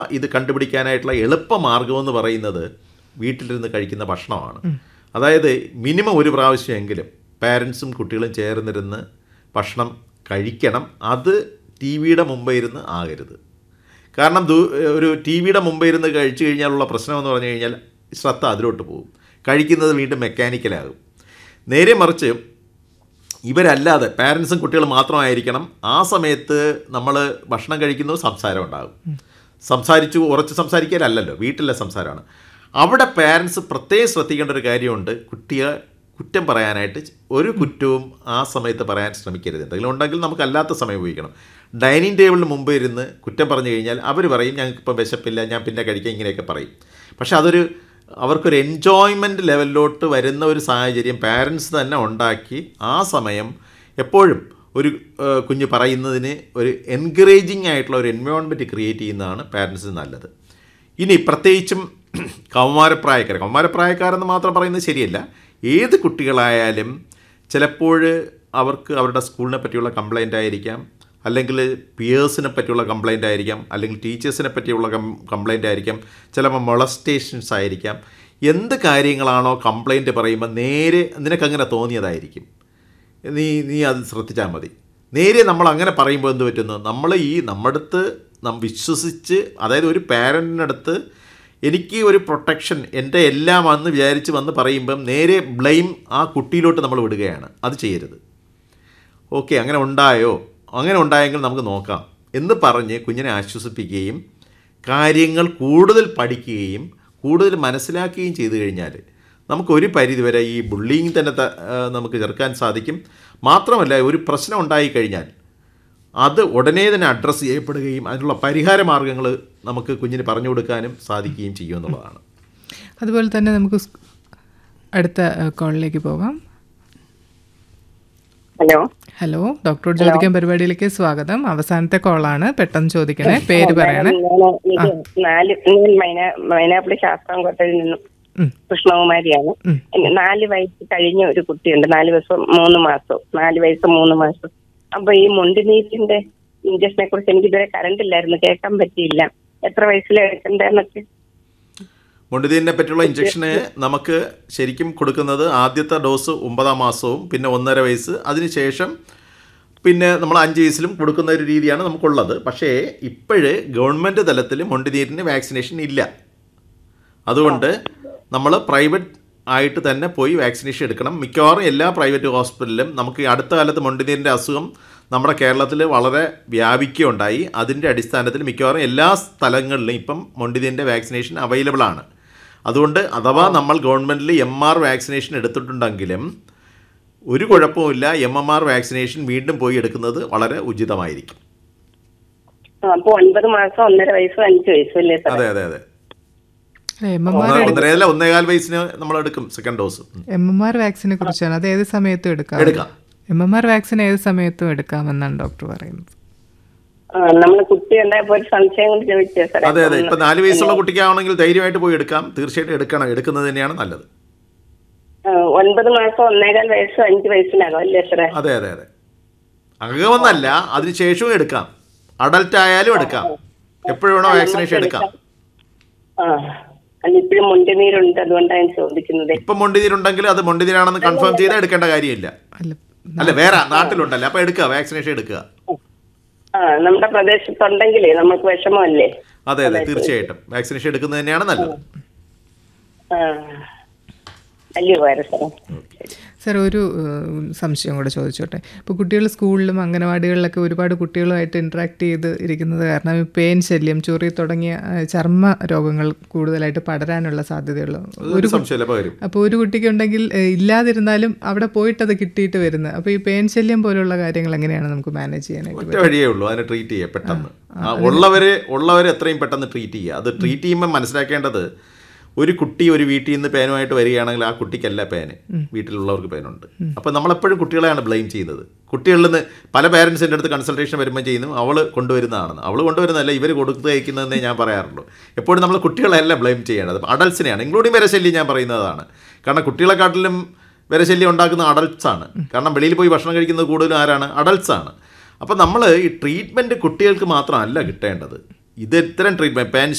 ഇത് കണ്ടുപിടിക്കാനായിട്ടുള്ള എളുപ്പമാർഗമെന്ന് പറയുന്നത് വീട്ടിലിരുന്ന് കഴിക്കുന്ന ഭക്ഷണമാണ് അതായത് മിനിമം ഒരു പ്രാവശ്യമെങ്കിലും പാരൻസും കുട്ടികളും ചേർന്നിരുന്ന് ഭക്ഷണം കഴിക്കണം അത് ടി വിയുടെ മുമ്പേ ഇരുന്ന് ആകരുത് കാരണം ദൂ ഒരു ടി വിയുടെ മുമ്പേ ഇരുന്ന് കഴിച്ചു കഴിഞ്ഞാലുള്ള പ്രശ്നമെന്ന് പറഞ്ഞു കഴിഞ്ഞാൽ ശ്രദ്ധ അതിലോട്ട് പോകും കഴിക്കുന്നത് വീണ്ടും മെക്കാനിക്കലാകും നേരെ മറിച്ച് ഇവരല്ലാതെ പാരൻസും കുട്ടികളും മാത്രമായിരിക്കണം ആ സമയത്ത് നമ്മൾ ഭക്ഷണം കഴിക്കുന്നു സംസാരം ഉണ്ടാകും സംസാരിച്ചു ഉറച്ച് സംസാരിക്കാനല്ലല്ലോ വീട്ടിലെ സംസാരമാണ് അവിടെ പാരൻസ് പ്രത്യേകം ശ്രദ്ധിക്കേണ്ട ഒരു കാര്യമുണ്ട് കുട്ടിയെ കുറ്റം പറയാനായിട്ട് ഒരു കുറ്റവും ആ സമയത്ത് പറയാൻ ശ്രമിക്കരുത് എന്തെങ്കിലും ഉണ്ടെങ്കിൽ നമുക്ക് അല്ലാത്ത സമയം ഉപയോഗിക്കണം ഡൈനിങ് ടേബിളിന് മുമ്പ് ഇരുന്ന് കുറ്റം പറഞ്ഞു കഴിഞ്ഞാൽ അവർ പറയും ഞങ്ങൾക്കിപ്പോൾ വിശപ്പില്ല ഞാൻ പിന്നെ കഴിക്കാം ഇങ്ങനെയൊക്കെ പറയും പക്ഷെ അതൊരു അവർക്കൊരു എൻജോയ്മെൻറ്റ് ലെവലിലോട്ട് വരുന്ന ഒരു സാഹചര്യം പാരൻസ് തന്നെ ഉണ്ടാക്കി ആ സമയം എപ്പോഴും ഒരു ഏഹ്, കുഞ്ഞ് പറയുന്നതിന് ഒരു എൻകറേജിങ് ആയിട്ടുള്ള ഒരു എൻവയോൺമെൻറ്റ് ക്രിയേറ്റ് ചെയ്യുന്നതാണ് പാരൻസിന് നല്ലത് ഇനി പ്രത്യേകിച്ചും കൗമാരപ്രായക്കാർ കൗമാരപ്രായക്കാരെന്ന് മാത്രം പറയുന്നത് ശരിയല്ല ഏത് കുട്ടികളായാലും ചിലപ്പോൾ അവർക്ക് അവരുടെ സ്കൂളിനെ പറ്റിയുള്ള കംപ്ലൈൻ്റ് ആയിരിക്കാം അല്ലെങ്കിൽ പിയേഴ്സിനെ പറ്റിയുള്ള കംപ്ലൈൻ്റ് ആയിരിക്കാം അല്ലെങ്കിൽ ടീച്ചേഴ്സിനെ പറ്റിയുള്ള കംപ്ലൈൻ്റ് ആയിരിക്കാം ചിലപ്പോൾ മൊളസ്റ്റേഷൻസ് ആയിരിക്കാം എന്ത് കാര്യങ്ങളാണോ കംപ്ലൈൻറ്റ് പറയുമ്പോൾ നേരെ നിനക്കങ്ങനെ തോന്നിയതായിരിക്കും നീ നീ അത് ശ്രദ്ധിച്ചാൽ മതി നേരെ നമ്മൾ അങ്ങനെ പറയുമ്പോൾ എന്ത് പറ്റുന്നു നമ്മൾ ഈ നമ്മടുത്ത് നം വിശ്വസിച്ച് അതായത് ഒരു പാരൻറ്റിനടുത്ത് എനിക്ക് ഒരു പ്രൊട്ടക്ഷൻ എൻ്റെ എല്ലാം വന്ന് വിചാരിച്ച് വന്ന് പറയുമ്പം നേരെ ബ്ലെയിം ആ കുട്ടിയിലോട്ട് നമ്മൾ വിടുകയാണ് അത് ചെയ്യരുത് ഓക്കെ അങ്ങനെ ഉണ്ടായോ അങ്ങനെ ഉണ്ടായെങ്കിൽ നമുക്ക് നോക്കാം എന്ന് പറഞ്ഞ് കുഞ്ഞിനെ ആശ്വസിപ്പിക്കുകയും കാര്യങ്ങൾ കൂടുതൽ പഠിക്കുകയും കൂടുതൽ മനസ്സിലാക്കുകയും ചെയ്തു കഴിഞ്ഞാൽ നമുക്ക് ഒരു പരിധിവരെ ഈ ബുള്ളിങ് തന്നെ ത- ആ, നമുക്ക് ചെറുക്കാൻ സാധിക്കും മാത്രമല്ല ഒരു പ്രശ്നം ഉണ്ടായിക്കഴിഞ്ഞാൽ അത് ഉടനെ തന്നെ അഡ്രസ്സ് ചെയ്യപ്പെടുകയും അതിനുള്ള പരിഹാര മാർഗ്ഗങ്ങൾ നമുക്ക് കുഞ്ഞിന് പറഞ്ഞു കൊടുക്കാനും സാധിക്കുകയും ചെയ്യുമെന്നുള്ളതാണ് അതുപോലെ തന്നെ നമുക്ക് സ്- അടുത്ത ഏഹ്, കോളിലേക്ക് പോകാം ഹലോ ഹലോ ഡോക്ടറോട് ചോദിക്കാൻ പരിപാടിയിലേക്ക് സ്വാഗതം അവസാനത്തെ കോളാണ് പെട്ടെന്ന് ചോദിക്കണേ പേര് പറയണേ ഞാൻ എനിക്ക് നാല് ഞാൻ മൈന മൈനാപ്പിളി ശാസ്താംകോട്ടയിൽ നിന്നും ഉം. കൃഷ്ണകുമാരിയാണ് ഉം. എനിക്ക് നാല് വയസ്സ് കഴിഞ്ഞ ഒരു കുട്ടിയുണ്ട് നാല് വയസ്സും മൂന്ന് മാസവും നാല് വയസ്സ് മൂന്ന് മാസം അപ്പൊ ഈ മുണ്ടിനീറ്റിന്റെ ഇഞ്ചക്ഷനെ കുറിച്ച് എനിക്ക് ഇതുവരെ കറണ്ട് ഇല്ലായിരുന്നു കേൾക്കാൻ പറ്റിയില്ല എത്ര വയസ്സിലാണ് എടുക്കണ്ടെന്നൊക്കെ മൊണ്ടിതീനെ പറ്റിയുള്ള ഇഞ്ചക്ഷന് നമുക്ക് ശരിക്കും കൊടുക്കുന്നത് ആദ്യത്തെ ഡോസ് ഒമ്പതാം മാസവും പിന്നെ ഒന്നര വയസ്സ് അതിനുശേഷം പിന്നെ നമ്മൾ അഞ്ച് വയസ്സിലും കൊടുക്കുന്ന ഒരു രീതിയാണ് നമുക്കുള്ളത് പക്ഷേ ഇപ്പോഴ് ഗവൺമെൻറ് തലത്തിൽ മൊണ്ടിനീരിന് വാക്സിനേഷൻ ഇല്ല അതുകൊണ്ട് നമ്മൾ പ്രൈവറ്റ് ആയിട്ട് തന്നെ പോയി വാക്സിനേഷൻ എടുക്കണം മിക്കവാറും എല്ലാ പ്രൈവറ്റ് ഹോസ്പിറ്റലിലും നമുക്ക് ഈ അടുത്ത കാലത്ത് മൊണ്ടിനീരിൻ്റെ അസുഖം നമ്മുടെ കേരളത്തിൽ വളരെ വ്യാപിക്കുകയുണ്ടായി അതിൻ്റെ അടിസ്ഥാനത്തിൽ മിക്കവാറും എല്ലാ സ്ഥലങ്ങളിലും ഇപ്പം മൊണ്ടിനീരിൻ്റെ വാക്സിനേഷൻ അവൈലബിൾ ആണ് അതുകൊണ്ട് അഥവാ നമ്മൾ ഗവൺമെൻറ്റിൽ എം ആർ വാക്സിനേഷൻ എടുത്തിട്ടുണ്ടെങ്കിലും ഒരു കുഴപ്പവുമില്ല എം എം ആർ വാക്സിനേഷൻ വീണ്ടും പോയി എടുക്കുന്നത് വളരെ ഉചിതമായിരിക്കും അപ്പൊ ഒൻപത് മാസം ഒന്നര വയസ്സും അഞ്ച് വയസ്സും അല്ലേ സാർ അതെ അതെ അതെ എം എം ആർ ഒന്നര- ഒന്നരയല്ല ഒന്നേകാൽ വയസ്സിന് നമ്മൾ എടുക്കും second dose M M R വാക്സിനെ കുറിച്ചാണ് അത് ഏത് സമയത്തും എടുക്കാം എടുക്കാം എം എം ആർ വാക്സിൻ ഏത് സമയത്തും എടുക്കാമെന്നാണ് ഡോക്ടർ പറയുന്നത് നമ്മൾ കുട്ടി ഉണ്ടായപ്പോ ഒരു സംശയം കൊണ്ട് ചോദിച്ചേ സാറേ അതെ അതെ ഇപ്പൊ നാല് വയസ്സുള്ള കുട്ടിക്കാണെങ്കിൽ ധൈര്യമായിട്ട് പോയി എടുക്കാം തീർച്ചയായിട്ടും എടുക്കണം എടുക്കുന്നത് തന്നെയാണ് നല്ലത് ആ, ഒൻപത് മാസം ഒന്നേകാൽ വയസ്സും അഞ്ച് വയസ്സിനകം അല്ലേ സാറേ അതെ അതെ അതെ അകമെന്നല്ല അതിനുശേഷവും എടുക്കാം അഡൽട്ട് ആയാലും എടുക്കാം എപ്പോഴും വേണോ വാക്സിനേഷൻ എടുക്കാം ആ അല്ല ഇപ്പോഴും മുണ്ടുനീരുണ്ട് അതുകൊണ്ടാണ് ഞാൻ ചോദിക്കുന്നത് ഇപ്പം മൊണ്ടിനീരുണ്ടെങ്കിൽ അത് മൊണ്ടിനീരാണെന്ന് കൺഫേം ചെയ്താൽ എടുക്കേണ്ട കാര്യമില്ല അല്ല അല്ല വേറെ നാട്ടിലുണ്ടല്ലോ അപ്പൊ എടുക്കുക വാക്സിനേഷൻ എടുക്കുക ആ നമ്മുടെ പ്രദേശത്തുണ്ടെങ്കിലേ നമുക്ക് വിഷമമല്ലേ അതെ അതെ തീർച്ചയായിട്ടും വാക്സിനേഷൻ എടുക്കുന്നത് തന്നെയാണ് നല്ലത് ആ വലിയ ഉപകാരം സാറേ സാർ ഒരു ഏഹ്, സംശയം കൂടെ ചോദിച്ചോട്ടെ ഇപ്പോൾ കുട്ടികൾ സ്കൂളിലും അംഗനവാടികളിലൊക്കെ ഒരുപാട് കുട്ടികളുമായിട്ട് ഇൻട്രാക്ട് ചെയ്ത് ഇരിക്കുന്നത് കാരണം ഈ പേൻ ശല്യം ചൊറി തുടങ്ങിയ ഏഹ്, ചർമ്മ രോഗങ്ങൾ കൂടുതലായിട്ട് പടരാനുള്ള സാധ്യതയുള്ള ഒരു സംശയമില്ല പകരും അപ്പോൾ ഒരു കുട്ടിക്ക് ഉണ്ടെങ്കിൽ ഏഹ്, ഇല്ലാതിരുന്നാലും അവിടെ പോയിട്ട് അത് കിട്ടിയിട്ട് വരുന്നത് അപ്പോൾ ഈ പേൻ ശല്യം പോലുള്ള കാര്യങ്ങൾ എങ്ങനെയാണ് നമുക്ക് മാനേജ് ചെയ്യാനായിട്ട് ഒറ്റ വഴിയേ ഉള്ളൂ അതിനെ ട്രീറ്റ് ചെയ്യുക പെട്ടെന്ന് ആ, ഉള്ളവരെ ഉള്ളവരെ എത്രയും പെട്ടെന്ന് ട്രീറ്റ് ചെയ്യുക അത് ട്രീറ്റ് ചെയ്യുമ്പോൾ മനസ്സിലാക്കേണ്ടത് ഒരു കുട്ടി ഒരു വീട്ടിൽ നിന്ന് പേനുമായിട്ട് വരികയാണെങ്കിൽ ആ കുട്ടിക്കല്ല പേന് വീട്ടിലുള്ളവർക്ക് പേനുണ്ട് അപ്പോൾ നമ്മളെപ്പോഴും കുട്ടികളെയാണ് ബ്ലെയിം ചെയ്യുന്നത് കുട്ടികളിൽ നിന്ന് പല പേരൻസിൻ്റെ അടുത്ത് കൺസൾട്ടേഷൻ വരുമ്പോൾ ചെയ്യുന്നു അവൾ കൊണ്ടുവരുന്നതാണെന്ന് അവൾ കൊണ്ടുവരുന്നതല്ല ഇവർ കൊടുത്തു അയക്കുന്നതെന്നേ ഞാൻ പറയാറുള്ളൂ എപ്പോഴും നമ്മൾ കുട്ടികളെയല്ല ബ്ലെയിം ചെയ്യേണ്ടത് അഡൽസിനെയാണ് ഇൻക്ലൂഡിങ് വരശല്യം ഞാൻ പറയുന്നതാണ് കാരണം കുട്ടികളെക്കാട്ടിലും വരശല്യം ഉണ്ടാക്കുന്ന അഡൽട്സ് ആണ് കാരണം വെളിയിൽ പോയി ഭക്ഷണം കഴിക്കുന്നത് കൂടുതലും ആരാണ് അഡൽട്സ് ആണ് അപ്പോൾ നമ്മൾ ഈ ട്രീറ്റ്മെൻറ്റ് കുട്ടികൾക്ക് മാത്രമല്ല കിട്ടേണ്ടത് ഇത് ഇത്തരം ട്രീറ്റ്മെൻറ്റ് പാൻ